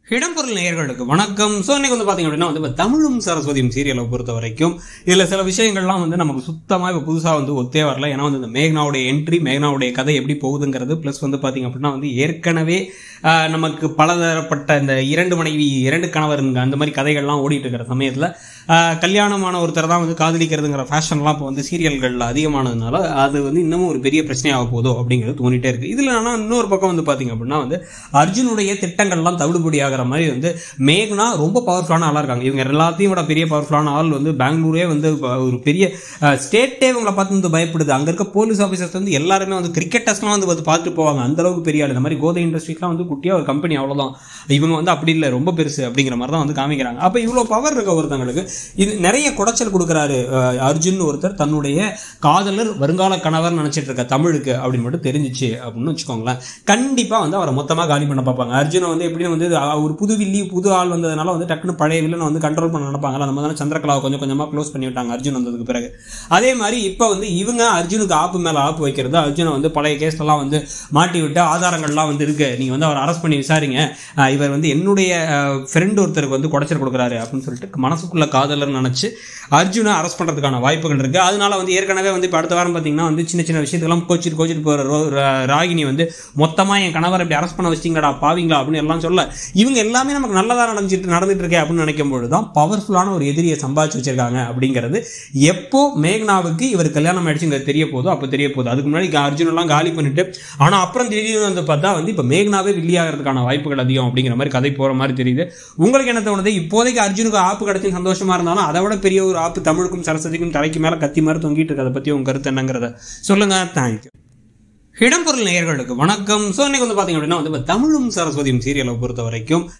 இடம்பொருள் நேயர்களுக்கு வணக்கம் ஸோ இன்னைக்கு வந்து பார்த்தீங்க அப்படின்னா வந்து இப்போ தமிழும் சரஸ்வதியும் சீரியலை பொறுத்த வரைக்கும் இதில் சில விஷயங்கள்லாம் வந்து நமக்கு சுத்தமாக இப்போ புதுசாக வந்து ஒத்தே வரல ஏன்னா வந்து இந்த மேக்னாவுடைய என்ட்ரி மேக்னாவுடைய கதை எப்படி போகுதுங்கிறது ப்ளஸ் வந்து பார்த்தீங்க அப்படின்னா வந்து ஏற்கனவே ஆஹ், நமக்கு பலதரப்பட்ட இந்த இரண்டு மனைவி இரண்டு கணவருங்க அந்த மாதிரி கதைகள்லாம் ஓடிட்டு இருக்கிற சமயத்தில் கல்யாணமான ஒருத்தர் தான் வந்து காதலிக்கிறதுங்கிற ஃபேஷன்லாம் இப்போ வந்து சீரியல்களில் அதிகமானதுனால அது வந்து இன்னமும் ஒரு பெரிய பிரச்சனையாக போதோ அப்படிங்கிறது தோணிட்டே இருக்கு இதில் ஆனால் இன்னொரு பக்கம் வந்து பார்த்தீங்க அப்படின்னா வந்து அர்ஜுனுடைய திட்டங்கள்லாம் தவிடுபடி ஆகிற மாதிரி வந்து மேக்னா ரொம்ப பவர்ஃபுல்லான ஆளாக இருக்காங்க இவங்க எல்லாத்தையும் விட பெரிய பவர்ஃபுல்லான ஆள் வந்து பெங்களூரே வந்து இப்ப ஒரு பெரிய ஸ்டேட்டே இவங்களை பார்த்து வந்து பயப்படுது அங்கே இருக்க போலீஸ் ஆஃபீஸர்ஸ் வந்து எல்லாருமே வந்து கிரிக்கெட்டர்ஸ்லாம் வந்து வந்து பார்த்துட்டு போவாங்க அந்த அளவுக்கு பெரிய ஆள் இந்த மாதிரி கோதை இண்டஸ்ட்ரிஸ்லாம் வந்து குட்டியாக ஒரு கம்பெனி அவ்வளோதான் இவங்க வந்து அப்படி இல்லை ரொம்ப பெருசு அப்படிங்கிற மாதிரி தான் வந்து காமிக்கிறாங்க அப்போ இவ்வளோ பவர் இருக்க ஒருத்தங்களுக்கு இது நிறைய குடைச்சல் கொடுக்குறாரு அஹ், அர்ஜுன் ஒருத்தர் தன்னுடைய காதலர் வருங்கால கணவர் நினைச்சிட்டு இருக்க தமிழுக்கு அப்படின்னு மட்டும் தெரிஞ்சிச்சு அப்படின்னு வச்சுக்கோங்களேன் கண்டிப்பாக வந்து அவரை மொத்தமாக காலி பண்ண பார்ப்பாங்க அர்ஜுனை வந்து எப்படியும் வந்து அஹ், ஒரு புது வில்லி புது ஆள் வந்ததுனால வந்து டக்குன்னு பழைய வில்லனை வந்து கண்ட்ரோல் பண்ண நினைப்பாங்கல்ல நம்ம தானே சந்திரகலாவை கொஞ்சம் கொஞ்சமாக க்ளோஸ் பண்ணி விட்டாங்க அர்ஜுன் வந்ததுக்கு பிறகு அதே மாதிரி இப்போ வந்து இவங்க அர்ஜுனுக்கு ஆப்பு மேலே ஆப்பு வைக்கிறது அர்ஜுனை வந்து பழைய கேஸ்லாம் வந்து மாட்டி விட்டு ஆதாரங்கள்லாம் வந்து இருக்கு நீங்கள் வந்து அவர் அரெஸ்ட் பண்ணி விசாரிங்க அஹ், இவர் வந்து என்னுடைய ஃப்ரெண்ட் ஒருத்தருக்கு வந்து குடைச்சல் கொடுக்குறாரு அப்படின்னு சொல்லிட்டு மனசுக்குள்ள காதலர் நினச்சி அர்ஜுனை அரெஸ்ட் பண்ணுறதுக்கான வாய்ப்புகள் இருக்குது அதனால வந்து ஏற்கனவே வந்து இப்போ அடுத்த வாரம் பார்த்தீங்கன்னா வந்து சின்ன சின்ன விஷயத்துக்கெல்லாம் கோச்சிட்டு கோச்சிட்டு போகிற ரோ ரா- ராகினி வந்து மொத்தமாக என் கணவர் இப்படி அரெஸ்ட் பண்ண வச்சிங்களா பாவீங்களா அப்படின்னு எல்லாம் சொல்ல இவங்க எல்லாமே நமக்கு நல்லதாக நடந்துட்டு நடந்துட்டு இருக்கே அப்படின்னு நினைக்கும் பொழுது தான் பவர்ஃபுல்லான ஒரு எதிரியை சம்பாதிச்சு வச்சிருக்காங்க அப்படிங்கிறது எப்போ மேக்னாவுக்கு இவர் கல்யாணம் ஆயிடுச்சுங்கிறது தெரிய போதோ அப்போ தெரிய போகுது அதுக்கு முன்னாடி அர்ஜுன் எல்லாம் காலி பண்ணிட்டு ஆனால் அப்புறம் திடீர்னு வந்து பார்த்தா வந்து இப்போ மேக்னாவே வில்லியாகிறதுக்கான வாய்ப்புகள் அதிகம் அப்படிங்கிற மாதிரி கதை போகிற மாதிரி தெரியுது உங்களுக்கு என்ன தோணுது இப்போதைக்கு அர்ஜுனுக்கு ஆப்பு கிடைச்சி சந்தோஷமா இருந்தாலும் அதை விட பெரிய ஒரு ஆப்பு தமிழுக்கும் சரஸ்வதிக்கும் தலைக்கு மேலே கத்தி மாதிரி தொங்கிட்டு இருக்கு அதை பற்றி உங்க கருத்து என்னங்கிறத சொல்லுங்க தேங்க்யூ இடம்பொருள் நேயர்களுக்கு வணக்கம் ஸோ இன்னைக்கு வந்து பார்த்தீங்க அப்படின்னா வந்து இப்போ தமிழும் சரஸ்வதியும் சீரியலை பொறுத்த வரைக்கும்